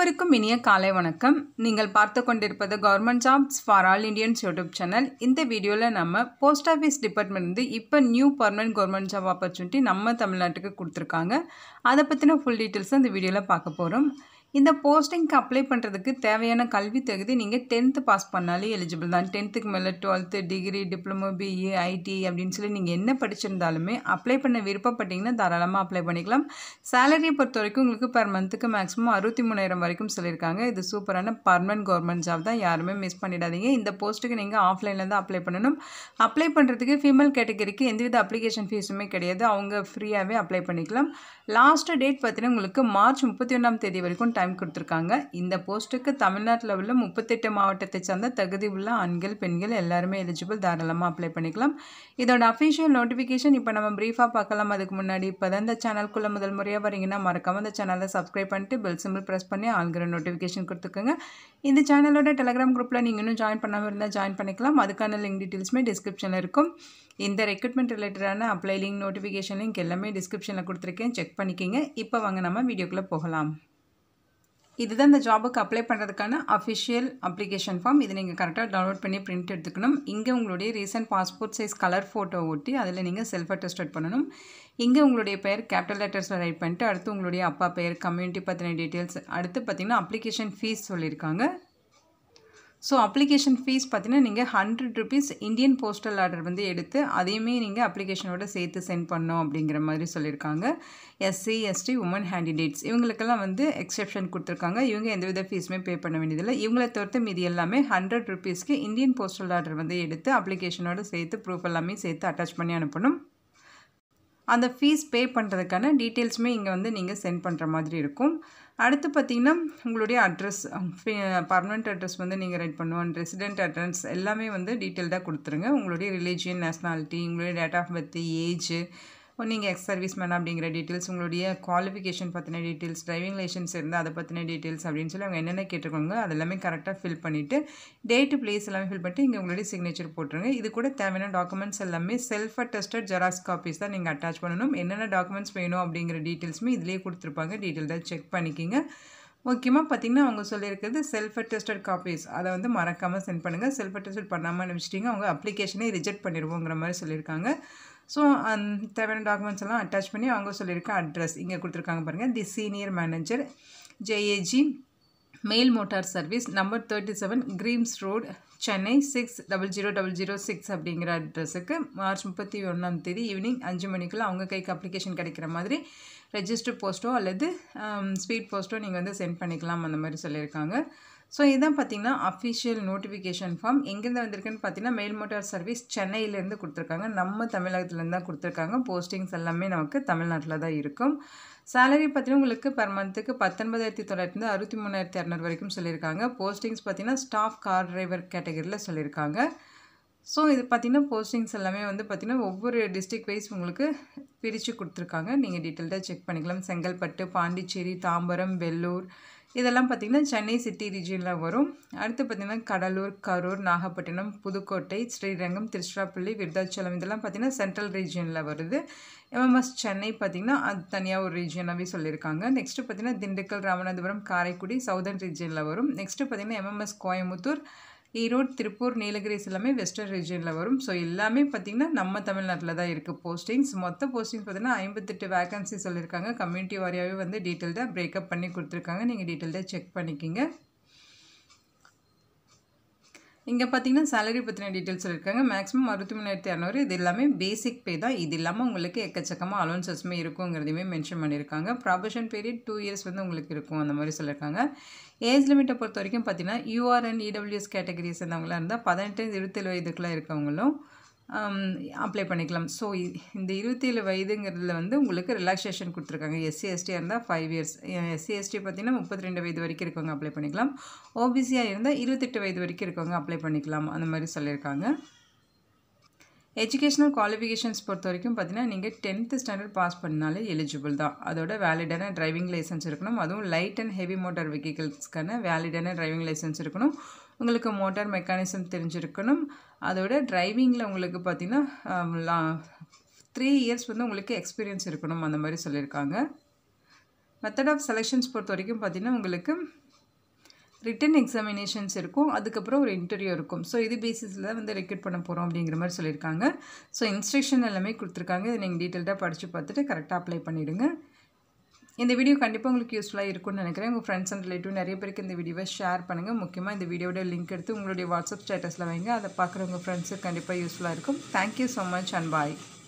அனைவருக்கும் இனிய காலை வணக்கம் நீங்கள் பார்த்து கொண்டிருப்பது government jobs for all Indians YouTube channel இந்த வீடியோவில் நம்ம போஸ்ட் ஆஃபீஸ் டிபார்ட்மெண்ட் வந்து இப்போ new permanent government job opportunity நம்ம தமிழ்நாட்டுக்கு கொடுத்துருக்காங்க அதை பற்றின ஃபுல் டீட்டெயில்ஸ் இந்த வீடியோவில் பார்க்க போகிறோம் இந்த போஸ்டிங்க்கு அப்ளை பண்ணுறதுக்கு தேவையான கல்வி தகுதி நீங்கள் டென்த்து பாஸ் பண்ணாலே எலிஜிபிள் தான் டென்த்துக்கு மேலே twelfth degree diploma BE IT அப்படின்னு சொல்லி நீங்கள் என்ன படிச்சிருந்தாலுமே அப்ளை பண்ண விருப்பப்பட்டீங்கன்னா தாராளமாக அப்ளை பண்ணிக்கலாம் சேலரியை பொறுத்த வரைக்கும் உங்களுக்கு பெர் மந்த்துக்கு மேக்ஸிமம் அறுபத்தி மூணாயிரம் வரைக்கும் சொல்லியிருக்காங்க இது சூப்பரான பர்மனன்ட் கவர்மெண்ட் ஜாப் தான் யாருமே மிஸ் பண்ணிடாதீங்க இந்த போஸ்ட்டுக்கு நீங்கள் ஆஃப்லைனில் தான் அப்ளை பண்ணணும் அப்ளை பண்ணுறதுக்கு ஃபீமேல் கேட்டகரிக்கு எந்தவித அப்ளிகேஷன் ஃபீஸுமே கிடையாது அவங்க ஃப்ரீயாகவே அப்ளை பண்ணிக்கலாம் லாஸ்ட் டேட் பார்த்தீங்கன்னா உங்களுக்கு மார்ச் முப்பத்தி ஒன்றாம் தேதி வரைக்கும் டைம் கொடுத்துருக்காங்க இந்த போஸ்ட்டுக்கு தமிழ்நாட்டில் உள்ள முப்பத்தெட்டு மாவட்டத்தை சார்ந்த தகுதி உள்ள ஆண்கள் பெண்கள் எல்லாருமே எலிஜிபிள் தாராளமாக அப்ளை பண்ணிக்கலாம் இதோட அஃபிஷியல் நோட்டிஃபிகேஷன் இப்போ நம்ம ப்ரீஃபாக பார்க்கலாம் அதுக்கு முன்னாடி இப்போ தான் இந்த சேனல்குள்ளே முதல் முறையாக வரீங்கன்னா மறக்காம இந்த சேனலை சப்ஸ்கிரைப் பண்ணிட்டு பெல் சிம்பிள் ப்ரெஸ் பண்ணி ஆள்கிற நோட்டிஃபிகேஷன் கொடுத்துக்கோங்க இந்த சேனலோட டெலிகிராம் குரூப்பில் நீங்கள் இன்னும் ஜாயின் பண்ணாமல் இருந்தால் ஜாயின் பண்ணிக்கலாம் அதுக்கான லிங்க் டீட்டெயில்ஸுமே டிஸ்கிரிப்ஷனில் இருக்கும் இந்த ரெக்ரூட்மெண்ட் ரிலேட்டடான அப்ளை லிங்க் நோட்டிஃபிகேஷன் லிங்க் எல்லாமே டிஸ்கிரிப்ஷனில் கொடுத்துருக்கேன் செக் பண்ணிக்கிங்க இப்போ வாங்க நம்ம வீடியோக்குள்ளே போகலாம் இதுதான் இந்த ஜாபுக்கு அப்ளை பண்ணுறதுக்கான அஃபிஷியல் அப்ளிகேஷன் ஃபார்ம் இது நீங்கள் கரெக்டாக டவுன்லோட் பண்ணி பிரிண்ட் எடுத்துக்கணும் இங்கே உங்களுடைய recent passport size colour photo ஒட்டி அதில் நீங்கள் செல்ஃப் அட்டஸ்டட் பண்ணணும் இங்கே உங்களுடைய பெயர் கேபிட்டல் லெட்டர்ஸில் ரைட் பண்ணிட்டு அடுத்து உங்களுடைய அப்பா பெயர் கம்யூனிட்டி பற்றின டீட்டெயில்ஸ் அடுத்து பார்த்திங்கன்னா அப்ளிகேஷன் ஃபீஸ் சொல்லியிருக்காங்க ஸோ அப்ளிகேஷன் ஃபீஸ் பார்த்தீங்கன்னா நீங்கள் hundred rupees Indian postal order வந்து எடுத்து அதையுமே நீங்கள் அப்ளிகேஷனோட சேர்த்து சென்ட் பண்ணோம் அப்படிங்கிற மாதிரி சொல்லியிருக்காங்க எஸ்சி எஸ்டி உமன் ஹேண்டிடேட்ஸ் இவங்களுக்கெல்லாம் வந்து எக்ஸெப்ஷன் கொடுத்துருக்காங்க இவங்க எந்தவித ஃபீஸுமே பே பண்ண வேண்டியதில்லை இவங்களை தவிர்த்து மீதி எல்லாமே ஹண்ட்ரட் ருபீஸ்க்கு இந்தியன் போஸ்டல் ஆர்டர் வந்து எடுத்து அப்ளிகேஷனோட சேர்த்து ப்ரூஃப் எல்லாமே சேர்த்து அட்டாச் பண்ணி அனுப்பணும் அந்த ஃபீஸ் பே பண்ணுறதுக்கான டீட்டெயில்ஸுமே இங்கே வந்து நீங்கள் சென்ட் பண்ணுற மாதிரி இருக்கும் அடுத்து பார்த்திங்கன்னா உங்களுடைய அட்ரஸ் பர்மனெண்ட் அட்ரஸ் வந்து நீங்கள் ரைட் பண்ணுவோம் ரெசிடென்ட் அட்ரஸ் எல்லாமே வந்து டீட்டெயில்டாக கொடுத்துருங்க உங்களுடைய ரிலீஜியன் நேஷ்னாலிட்டி உங்களுடைய டேட் ஆஃப் பர்த் ஏஜ் நீங்கள் எக்ஸ் சர்வீஸ் மேன் அப்படிங்கிற டீட்டெயில்ஸ் உங்களுடைய குவாலிஃபிகேஷன் பற்றின டீட்டெயில்ஸ் டிரைவிங் லைசன்ஸ் இருந்தால் அதை பற்றின டீட்டெயில்ஸ் அப்படின்னு சொல்லி அவங்க என்னென்ன கேட்டிருக்காங்க அது எல்லாமே கரெக்டாக ஃபில் பண்ணிவிட்டு டேட்டு பிளேஸ் எல்லாமே ஃபில் பண்ணிட்டு இங்கே உங்களுடைய சிக்னேச்சர் போட்டுருங்க இது கூட தேவையான டாக்குமெண்ட்ஸ் எல்லாமே செல்ஃப் அட்டஸ்டட் ஜெராக்ஸ் காப்பீஸ் தான் நீங்கள் அட்டாச் பண்ணணும் என்னென்ன டாக்குமெண்ட்ஸ் வேணும் அப்படிங்கிற டீட்டெயில்ஸுமே இதிலேயே கொடுத்துருப்பாங்க டீட்டெயில்டாக செக் பண்ணிக்கிங்க முக்கியமாக பார்த்திங்கன்னா அவங்க சொல்லியிருக்கிறது செல்ஃப் அட்டஸ்டட் காப்பீஸ் அதை வந்து மறக்காமல் சென்ட் பண்ணுங்கள் செல்ஃப் அட்டஸ்டட் பண்ணாமல் நினச்சிட்டிங்க அவங்க அப்ளிகேஷனே ரிஜெக்ட் பண்ணிடுவோங்கிற மாதிரி சொல்லியிருக்காங்க ஸோ அந்த தேவையான டாக்குமெண்ட்ஸ் எல்லாம் அட்டாச் பண்ணி அவங்க சொல்லியிருக்க அட்ரஸ் இங்கே கொடுத்துருக்காங்க பாருங்கள் the senior manager JAG mail motor service number thirty seven Greams road Chennai six double zero double zero six அப்படிங்கிற அட்ரஸுக்கு மார்ச் முப்பத்தி ஒன்றாம் தேதி ஈவினிங் அஞ்சு மணிக்குள்ளே அவங்க கைக்கு அப்ளிகேஷன் கிடைக்கிற மாதிரி ரெஜிஸ்டர் போஸ்ட்டோ அல்லது ஸ்பீட் போஸ்ட்டோ நீங்கள் வந்து சென்ட் பண்ணிக்கலாம் அந்த மாதிரி சொல்லியிருக்காங்க ஸோ இதுதான் பார்த்தீங்கன்னா அஃபிஷியல் நோட்டிஃபிகேஷன் ஃபார்ம் எங்கேருந்து வந்திருக்குன்னு பார்த்தீங்கன்னா மெயில் மோட்டார் சர்வீஸ் சென்னையிலேருந்து கொடுத்துருக்காங்க நம்ம தமிழகத்துலேருந்து தான் கொடுத்துருக்காங்க போஸ்டிங்ஸ் எல்லாமே நமக்கு தமிழ்நாட்டில் தான் இருக்கும் சேலரி பார்த்தீங்கன்னா உங்களுக்கு பர் மந்த்துக்கு பத்தொன்பதாயிரத்தி தொள்ளாயிரத்தி அறுபத்தி மூணாயிரத்தி இரநூறு வரைக்கும் சொல்லியிருக்காங்க போஸ்டிங்ஸ் பார்த்தீங்கன்னா ஸ்டாஃப் கார் டிரைவர் கேட்டகரியில் சொல்லியிருக்காங்க ஸோ இது பார்த்திங்கன்னா போஸ்டிங்ஸ் எல்லாமே வந்து பார்த்திங்கன்னா ஒவ்வொரு டிஸ்ட்ரிக் வைஸ் உங்களுக்கு பிரித்து கொடுத்துருக்காங்க நீங்கள் டீட்டெயில்டாக செக் பண்ணிக்கலாம் செங்கல்பட்டு பாண்டிச்சேரி தாம்பரம் வெள்ளூர் இதெல்லாம் பார்த்திங்கன்னா சென்னை சிட்டி ரீஜியனில் வரும் அடுத்து பார்த்திங்கன்னா கடலூர் கரூர் நாகப்பட்டினம் புதுக்கோட்டை ஸ்ரீரங்கம் திருச்சிராப்பள்ளி விருதாச்சலம் இதெல்லாம் பார்த்திங்கன்னா சென்ட்ரல் ரீஜியனில் வருது எம்எம்எஸ் சென்னை பார்த்திங்கன்னா அது தனியாக ஒரு ரீஜியனாகவே சொல்லியிருக்காங்க நெக்ஸ்ட்டு பார்த்திங்கன்னா திண்டுக்கல் ராமநாதபுரம் காரைக்குடி சவுதர்ன் ரீஜியனில் வரும் நெக்ஸ்ட்டு பார்த்திங்கன்னா எம்எம்எஸ் கோயம்புத்தூர் ஈரோடு திருப்பூர் நீலகிரிஸ் எல்லாமே வெஸ்டர்ன் ரீஜியனில் வரும் ஸோ எல்லாமே பார்த்திங்கன்னா நம்ம தமிழ்நாட்டில் தான் இருக்குது போஸ்டிங்ஸ் மொத்த போஸ்டிங்ஸ் பார்த்திங்கன்னா ஐம்பத்தெட்டு வேகன்சி சொல்லியிருக்காங்க கம்யூனிட்டி வாரியாகவே வந்து டீட்டெயில்டாக பிரேக்கப் பண்ணி கொடுத்துருக்காங்க நீங்கள் டீட்டெயில்டாக செக் பண்ணிக்கிங்க இங்கே பார்த்தீங்கன்னா சேலரி பற்றின டீட்டெயில்ஸ் சொல்லியிருக்காங்க மேக்ஸிமம் அறுபத்தி மூணாயிரத்தி இரநூறு இது எல்லாமே பேசிக் பே தான் இது இல்லாமல் உங்களுக்கு எக்கச்சக்கமாக அலோன்சஸ்மே இருக்குங்கிறதையுமே மென்ஷன் பண்ணியிருக்காங்க ப்ராபஷன் பீரியட் டூ இயர்ஸ் வந்து உங்களுக்கு இருக்கும் அந்த மாதிரி சொல்லியிருக்காங்க ஏஜ் லிமிட்டை பொறுத்த வரைக்கும் பார்த்தீங்கன்னா யூஆர்என் இடபிள்யூஎஸ் கேட்டகரி சேர்ந்தவங்களாம் இருந்தால் பதினெட்டு இருபத்தேழு வயதுக்குள்ளே இருக்கவங்களும் அப்ளை பண்ணிக்கலாம் ஸோ இந்த இருபத்தேழு வயதுங்கிறதுல வந்து உங்களுக்கு ரிலாக்ஸேஷன் கொடுத்துருக்காங்க எஸ்சி எஸ்டியாக இருந்தால் ஃபைவ் இயர்ஸ் எஸ்சி எஸ்டி பார்த்தீங்கன்னா முப்பத்தி ரெண்டு வயது வரைக்கும் இருக்கவங்க அப்ளை பண்ணிக்கலாம் ஓபிசியாக இருந்தால் இருபத்தெட்டு வயது வரைக்கும் இருக்கவங்க அப்ளை பண்ணிக்கலாம் அந்த மாதிரி சொல்லியிருக்காங்க எஜுகேஷனல் குவாலிஃபிகேஷன்ஸ் பொறுத்த வரைக்கும் பார்த்தீங்கன்னா நீங்கள் டென்த்து ஸ்டாண்டர்ட் பாஸ் பண்ணாலே எலிஜிபிள் தான் அதோட வேலிடான டிரைவிங் லைசன்ஸ் இருக்கணும் அதுவும் லைட் அண்ட் ஹெவி மோட்டார் வெஹிக்கிள்ஸ்க்கான வேலிடான டிரைவிங் லைசன்ஸ் இருக்கணும் உங்களுக்கு மோட்டார் மெக்கானிசம் தெரிஞ்சிருக்கணும் அதோட டிரைவிங்கில் உங்களுக்கு பார்த்தீங்கன்னா த்ரீ இயர்ஸ் வந்து உங்களுக்கு எக்ஸ்பீரியன்ஸ் இருக்கணும் அந்த மாதிரி சொல்லியிருக்காங்க மெத்தட் ஆஃப் செலெக்ஷன்ஸ் பொறுத்த வரைக்கும் பார்த்தீங்கன்னா உங்களுக்கு ரிட்டன் எக்ஸாமினேஷன்ஸ் இருக்கும் அதுக்கப்புறம் ஒரு இன்டர்வியூ இருக்கும் ஸோ இது பேசிஸில் தான் வந்து ரெக்ரூட் பண்ண போகிறோம் அப்படிங்கிற மாதிரி சொல்லியிருக்காங்க ஸோ இன்ஸ்ட்ரக்ஷன் எல்லாமே கொடுத்துருக்காங்க இதை நீங்கள் டீட்டெயில்டாக படித்து பார்த்துட்டு கரெக்டாக அப்ளை பண்ணிவிடுங்க இந்த வீடியோ கண்டிப்பாக உங்களுக்கு யூஸ்ஃபுல்லாக இருக்கும்னு நினைக்கிறேன் உங்கள் ஃப்ரெண்ட்ஸ் அண்ட் ரிலேட்டிவ் நிறைய பேருக்கு இந்த வீடியோவை ஷேர் பண்ணுங்கள் முக்கியமாக இந்த வீடியோட லிங்க் எடுத்து உங்களுடைய வாட்ஸ்அப் ஸ்டேட்டஸில் வைங்க அதை பார்க்குற உங்கள் ஃப்ரெண்ட்ஸுக்கு கண்டிப்பாக யூஸ்ஃபுல்லாக இருக்கும் thank you so much and bye